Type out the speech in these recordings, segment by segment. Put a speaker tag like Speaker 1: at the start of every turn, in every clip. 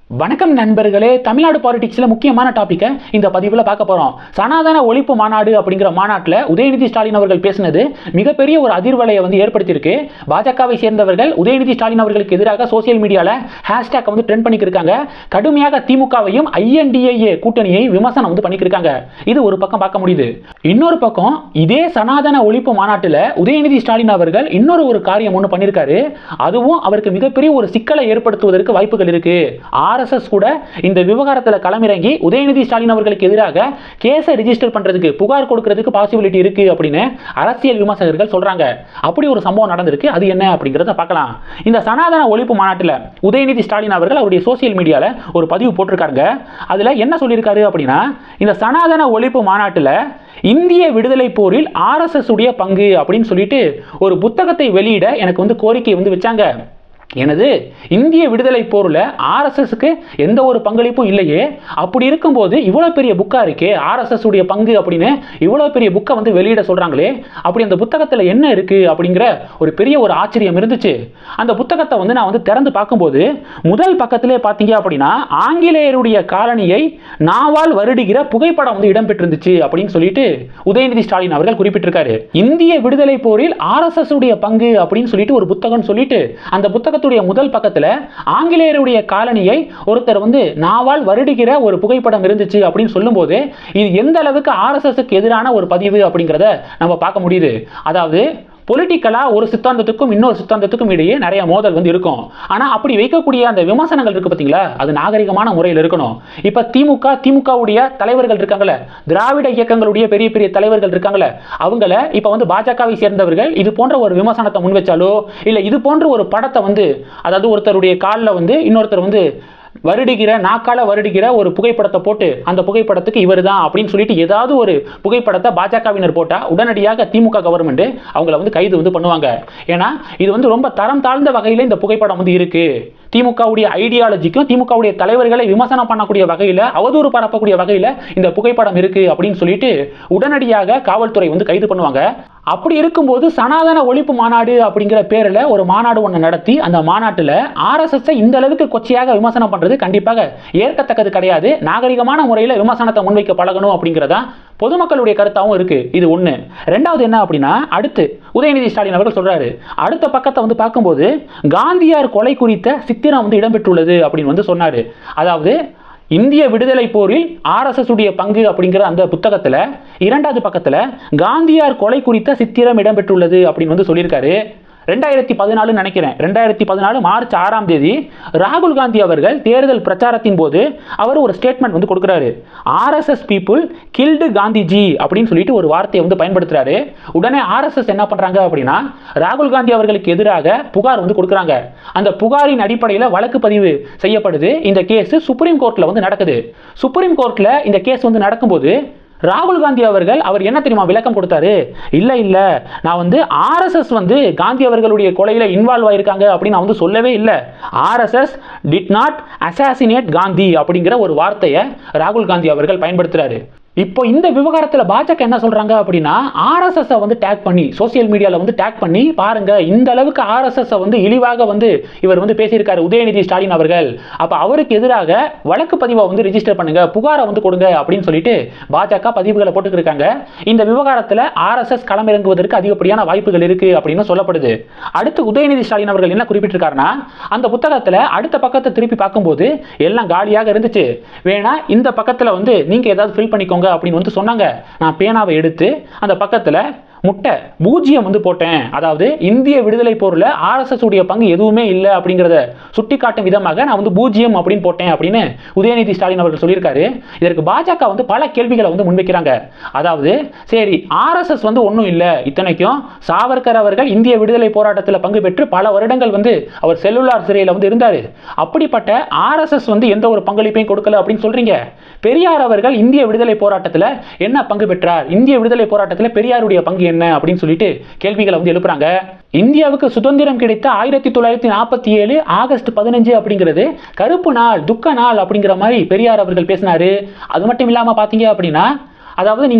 Speaker 1: வணக்கம் நண்பர்களே தமிழ்நாடு பாலிடிக்ஸில் முக்கியமான டாப்பிக்கை இந்த பதிவில் பார்க்க போகிறோம் சனாதன ஒழிப்பு மாநாடு அப்படிங்கிற மாநாட்டில் உதயநிதி ஸ்டாலின் அவர்கள் பேசினது மிகப்பெரிய ஒரு அதிர்வலையை வந்து ஏற்படுத்தியிருக்கு பாஜகவை சேர்ந்தவர்கள் உதயநிதி ஸ்டாலின் அவர்களுக்கு எதிராக சோசியல் மீடியாவில் ஹேஷ்டேக் வந்து ட்ரெண்ட் பண்ணிக்கிருக்காங்க கடுமையாக திமுகவையும் ஐஎன்டிஏஏ கூட்டணியை விமர்சனம் வந்து பண்ணிக்கிருக்காங்க இது ஒரு பக்கம் பார்க்க முடியுது இன்னொரு பக்கம் இதே சனாதன ஒழிப்பு மாநாட்டில் உதயநிதி ஸ்டாலின் அவர்கள் இன்னொரு ஒரு காரியம் ஒன்று பண்ணியிருக்காரு அதுவும் அவருக்கு மிகப்பெரிய ஒரு சிக்கலை ஏற்படுத்துவதற்கு வாய்ப்புகள் இருக்கு ஆர்எஸ்எஸ் கூட இந்த விவகாரத்தில் களமிறங்கி உதயநிதி ஸ்டாலின் அவர்களுக்கு எதிராக கேஸை ரிஜிஸ்டர் பண்றதுக்கு புகார் கொடுக்கறதுக்கு பாசிபிலிட்டி இருக்கு அப்படின்னு அரசியல் விமர்சகர்கள் சொல்றாங்க அப்படி ஒரு சம்பவம் நடந்திருக்கு அது என்ன அப்படிங்கிறத பார்க்கலாம் இந்த சனாதன ஒழிப்பு மாநாட்டில் உதயநிதி ஸ்டாலின் அவர்கள் அவருடைய சோசியல் மீடியாவில் ஒரு பதிவு போட்டிருக்காருங்க அதில் என்ன சொல்லியிருக்காரு அப்படின்னா இந்த சனாதன ஒழிப்பு மாநாட்டில் இந்திய விடுதலை போரில் ஆர்எஸ்எஸ் உடைய பங்கு அப்படின்னு சொல்லிட்டு ஒரு புத்தகத்தை வெளியிட எனக்கு வந்து கோரிக்கை வந்து வச்சாங்க எனது இந்திய விடுதலை போரில் ஆர்எஸ்எஸ்க்கு எந்த ஒரு பங்களிப்பும் இல்லையே அப்படி இருக்கும்போது இவ்வளோ பெரிய புக்காக இருக்கே ஆர்எஸ்எஸ் உடைய பங்கு அப்படின்னு இவ்வளோ பெரிய புக்கை வந்து வெளியிட சொல்கிறாங்களே அப்படி அந்த புத்தகத்தில் என்ன இருக்குது அப்படிங்கிற ஒரு பெரிய ஒரு ஆச்சரியம் இருந்துச்சு அந்த புத்தகத்தை வந்து நான் வந்து திறந்து பார்க்கும்போது முதல் பக்கத்திலே பார்த்தீங்க அப்படின்னா ஆங்கிலேயருடைய காலனியை நாவால் வருடுகிற புகைப்படம் வந்து இடம்பெற்றிருந்துச்சு அப்படின்னு சொல்லிட்டு உதயநிதி ஸ்டாலின் அவர்கள் குறிப்பிட்டிருக்காரு இந்திய விடுதலை போரில் ஆர்எஸ்எஸ் உடைய பங்கு அப்படின்னு சொல்லிட்டு ஒரு புத்தகம் சொல்லிட்டு அந்த புத்தகத்துடைய முதல் பக்கத்துல ஆங்கிலேயருடைய காலனியை ஒருத்தர் வந்து நாவால் வருடுகிற ஒரு புகைப்படம் இருந்துச்சு அப்படின்னு சொல்லும்போது இது எந்த அளவுக்கு ஆர்எஸ்எஸ்க்கு எதிரான ஒரு பதிவு அப்படிங்கிறத நம்ம பார்க்க முடியுது அதாவது பொலிட்டிக்கலாக ஒரு சித்தாந்தத்துக்கும் இன்னொரு சித்தாந்தத்துக்கும் இடையே நிறைய மோதல் வந்து இருக்கும் ஆனால் அப்படி வைக்கக்கூடிய அந்த விமர்சனங்கள் இருக்கு பார்த்தீங்களா அது நாகரிகமான முறையில் இருக்கணும் இப்போ திமுக திமுகவுடைய தலைவர்கள் இருக்காங்களே திராவிட இயக்கங்களுடைய பெரிய பெரிய தலைவர்கள் இருக்காங்களே அவங்கள இப்போ வந்து பாஜகவை சேர்ந்தவர்கள் இது போன்ற ஒரு விமர்சனத்தை முன் வச்சாலோ இல்லை இது போன்ற ஒரு படத்தை வந்து அதாவது ஒருத்தருடைய காலில் வந்து இன்னொருத்தர் வந்து வருடுகிற நாக்கால வருடுகிற ஒரு புகைப்படத்தை போட்டு அந்த புகைப்படத்துக்கு இவர் தான் அப்படின்னு சொல்லிட்டு ஏதாவது ஒரு புகைப்படத்தை பாஜகவினர் போட்டால் உடனடியாக திமுக கவர்மெண்ட் அவங்கள வந்து கைது வந்து பண்ணுவாங்க ஏன்னா இது வந்து ரொம்ப தரம் தாழ்ந்த வகையில் இந்த புகைப்படம் வந்து இருக்கு திமுகவுடைய ஐடியாலஜிக்கும் திமுகவுடைய தலைவர்களை விமர்சனம் பண்ணக்கூடிய வகையில் அவதூறு பரப்பக்கூடிய வகையில் இந்த புகைப்படம் இருக்கு அப்படின்னு சொல்லிட்டு உடனடியாக காவல்துறை வந்து கைது பண்ணுவாங்க அப்படி இருக்கும்போது சனாதன ஒழிப்பு மாநாடு அப்படிங்கிற பேரில் ஒரு மாநாடு ஒன்று நடத்தி அந்த மாநாட்டில் ஆர்எஸ்எஸ்ஸை இந்த அளவுக்கு கொச்சையாக விமர்சனம் பண்ணுறது கண்டிப்பாக ஏற்கத்தக்கது கிடையாது நாகரிகமான முறையில் விமர்சனத்தை முன்வைக்க பழகணும் அப்படிங்கிறதா பொதுமக்களுடைய கருத்தாகவும் இருக்கு இது ஒன்று ரெண்டாவது என்ன அப்படின்னா அடுத்து உதயநிதி ஸ்டாலின் அவர்கள் சொல்றாரு அடுத்த பக்கத்தை வந்து பார்க்கும்போது காந்தியார் கொலை குறித்த சித்திரம் வந்து இடம்பெற்றுள்ளது அப்படின்னு வந்து சொன்னாரு அதாவது இந்திய விடுதலை போரில் ஆர்எஸ்எஸ் உடைய பங்கு அப்படிங்கிற அந்த புத்தகத்தில் இரண்டாவது பக்கத்தில் காந்தியார் கொலை குறித்த சித்திரம் இடம்பெற்றுள்ளது அப்படின்னு வந்து சொல்லியிருக்காரு ரெண்டாயிரத்தி பதினாலு நினைக்கிறேன் ரெண்டாயிரத்தி பதினாலு மார்ச் ஆறாம் தேதி ராகுல் காந்தி அவர்கள் தேர்தல் பிரச்சாரத்தின் போது அவர் ஒரு ஸ்டேட்மெண்ட் வந்து கொடுக்குறாரு ஆர்எஸ்எஸ் பீப்புள் கில்டு காந்திஜி அப்படின்னு சொல்லிட்டு ஒரு வார்த்தையை வந்து பயன்படுத்துறாரு உடனே ஆர்எஸ்எஸ் என்ன பண்றாங்க அப்படின்னா ராகுல் காந்தி அவர்களுக்கு எதிராக புகார் வந்து கொடுக்குறாங்க அந்த புகாரின் அடிப்படையில் வழக்கு பதிவு செய்யப்படுது இந்த கேஸ் சுப்ரீம் கோர்ட்டில் வந்து நடக்குது சுப்ரீம் கோர்ட்டில் இந்த கேஸ் வந்து நடக்கும்போது ராகுல் காந்தி அவர்கள் அவர் என்ன தெரியுமா விளக்கம் கொடுத்தாரு இல்ல இல்ல நான் வந்து ஆர்எஸ்எஸ் வந்து காந்தி அவர்களுடைய கொலையில இன்வால்வ் ஆயிருக்காங்க அப்படின்னு நான் வந்து சொல்லவே இல்லை RSS did not assassinate Gandhi அப்படிங்கிற ஒரு வார்த்தையை ராகுல் காந்தி அவர்கள் பயன்படுத்துறாரு இப்போ இந்த விவகாரத்தில் பாஜக என்ன சொல்றாங்க அப்படின்னா ஆர்எஸ்எஸ் வந்து டேக் பண்ணி சோசியல் மீடியாவில் வந்து டேக் பண்ணி பாருங்க இந்த அளவுக்கு ஆர்எஸ்எஸ் வந்து இழிவாக வந்து இவர் வந்து பேசியிருக்காரு உதயநிதி ஸ்டாலின் அவர்கள் அப்போ அவருக்கு எதிராக வழக்கு பதிவை வந்து ரிஜிஸ்டர் பண்ணுங்க புகாரை வந்து கொடுங்க அப்படின்னு சொல்லிட்டு பாஜக பதிவுகளை போட்டுக்கிருக்காங்க இந்த விவகாரத்தில் ஆர்எஸ்எஸ் களமிறங்குவதற்கு அதிகப்படியான வாய்ப்புகள் இருக்கு அப்படின்னு சொல்லப்படுது அடுத்து உதயநிதி ஸ்டாலின் அவர்கள் என்ன குறிப்பிட்டிருக்காருன்னா அந்த புத்தகத்தில் அடுத்த பக்கத்தை திருப்பி பார்க்கும்போது எல்லாம் காலியாக இருந்துச்சு வேணா இந்த பக்கத்தில் வந்து நீங்க ஏதாவது ஃபில் பண்ணிக்கோங்க அப்படின்னு வந்து சொன்னாங்க நான் பேனாவை எடுத்து அந்த பக்கத்தில் முட்டை பூஜ்ஜியம் வந்து போட்டேன் அதாவது இந்திய விடுதலை போரில் ஆர்எஸ்எஸ் உடைய பங்கு எதுவுமே இல்லை அப்படிங்கிறத சுட்டிக்காட்டும் விதமாக நான் வந்து பூஜ்ஜியம் அப்படின்னு போட்டேன் அப்படின்னு உதயநிதி ஸ்டாலின் அவர்கள் சொல்லியிருக்காரு இதற்கு பாஜக வந்து பல கேள்விகளை வந்து முன்வைக்கிறாங்க அதாவது சரி ஆர்எஸ்எஸ் வந்து ஒன்றும் இல்லை இத்தனைக்கும் சாவர்கர் அவர்கள் இந்திய விடுதலை போராட்டத்தில் பங்கு பெற்று பல வருடங்கள் வந்து அவர் செல்லுலார் சிறையில் வந்து இருந்தார் அப்படிப்பட்ட ஆர்எஸ்எஸ் வந்து எந்த ஒரு பங்களிப்பையும் கொடுக்கல அப்படின்னு சொல்றீங்க பெரியார் அவர்கள் இந்திய விடுதலை போராட்டத்தில் என்ன பங்கு பெற்றார் இந்திய விடுதலை போராட்டத்தில் பெரியாருடைய பங்கு என்ன அப்படின்னு சொல்லிட்டு கேள்விகளை வந்து எழுப்புறாங்க இந்தியாவுக்கு சுதந்திரம் கிடைத்த ஆயிரத்தி தொள்ளாயிரத்தி நாற்பத்தி ஏழு ஆகஸ்ட் பதினஞ்சு அப்படிங்கிறது கருப்பு நாள் துக்க நாள் அப்படிங்கிற மாதிரி பெரியார் அவர்கள் பேசினாரு அது மட்டும் இல்லாமல் பார்த்தீங்க அப்படின்னா அதாவது நீங்கள்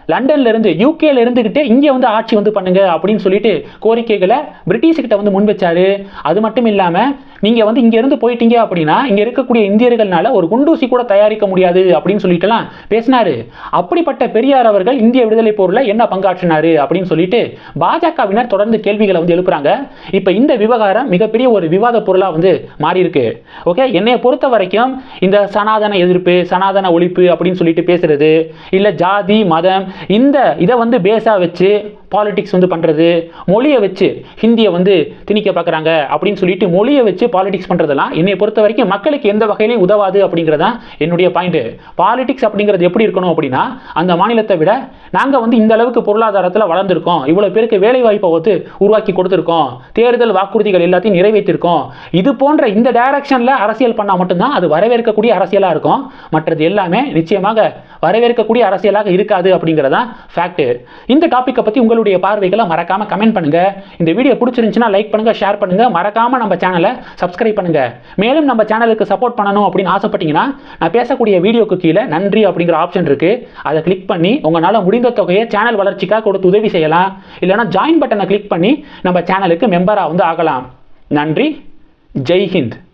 Speaker 1: லண்டன்ல இருந்து யூகேல இருந்துகிட்டே இங்கே வந்து ஆட்சி வந்து பண்ணுங்க அப்படின்னு சொல்லிட்டு கோரிக்கைகளை பிரிட்டிஷ்கிட்ட வந்து முன் வச்சாரு அது மட்டும் இல்லாம நீங்க வந்து இங்க இருந்து போயிட்டீங்க அப்படின்னா இங்க இருக்கக்கூடிய இந்தியர்கள்னால ஒரு குண்டூசி கூட தயாரிக்க முடியாது அப்படின்னு சொல்லிட்டுலாம் பேசினாரு அப்படிப்பட்ட பெரியார் அவர்கள் இந்திய விடுதலை போர்ல என்ன பங்காற்றினாரு அப்படின்னு சொல்லிட்டு பாஜகவினர் தொடர்ந்து கேள்விகளை வந்து எழுப்புறாங்க இப்ப இந்த விவகாரம் மிகப்பெரிய ஒரு விவாத பொருளா வந்து மாறி இருக்கு ஓகே என்னைய பொறுத்த வரைக்கும் இந்த சனாதன எதிர்ப்பு சனாதன ஒழிப்பு அப்படின்னு சொல்லிட்டு பேசுறது இல்ல ஜாதி மதம் இந்த இதை வந்து பேஸா வச்சு பாலிடிக்ஸ் வந்து பண்றது மொழியை வச்சு ஹிந்தியை வந்து திணிக்க பார்க்குறாங்க அப்படின்னு சொல்லிட்டு மொழியை வச்சு பாலிடிக்ஸ் பண்றதெல்லாம் என்னை பொறுத்த வரைக்கும் மக்களுக்கு எந்த வகையிலையும் உதவாது அப்படிங்கிறதான் என்னுடைய பாயிண்ட் பாலிடிக்ஸ் அப்படிங்கிறது எப்படி இருக்கணும் அப்படின்னா அந்த மாநிலத்தை விட நாங்கள் வந்து இந்த அளவுக்கு பொருளாதாரத்தில் வளர்ந்துருக்கோம் இவ்வளோ பேருக்கு வேலை வாய்ப்பை வந்து உருவாக்கி கொடுத்துருக்கோம் தேர்தல் வாக்குறுதிகள் எல்லாத்தையும் நிறைவேற்றிருக்கோம் இது போன்ற இந்த டைரக்ஷனில் அரசியல் பண்ணால் மட்டும்தான் அது வரவேற்கக்கூடிய அரசியலாக இருக்கும் மற்றது எல்லாமே நிச்சயமாக வரவேற்கக்கூடிய அரசியலாக இருக்காது அப்படிங்கிறதான் ஃபேக்ட் இந்த டாப்பிக்கை பற்றி உங்களுடைய பார்வைகளை மறக்காம கமெண்ட் பண்ணுங்க இந்த வீடியோ பிடிச்சிருந்துச்சுன்னா லைக் பண்ணுங்க ஷேர் பண்ணுங்க மறக்காம நம்ம சேனலை சப்ஸ்கிரைப் பண்ணுங்க மேலும் நம்ம சேனலுக்கு சப்போர்ட் பண்ணணும் அப்படின்னு ஆசைப்பட்டீங்கன்னா நான் பேசக்கூடிய வீடியோக்கு கீழே நன்றி அப்படிங்கிற ஆப்ஷன் இருக்கு அதை கிளிக் பண்ணி உங்களால் முடிந்த தொகையை சேனல் வளர்ச்சிக்காக கொடுத்து உதவி செய்யலாம் இல்லைன்னா ஜாயின் பட்டனை கிளிக் பண்ணி நம்ம சேனலுக்கு மெம்பராக வந்து ஆகலாம் நன்றி ஜெய் ஹிந்த்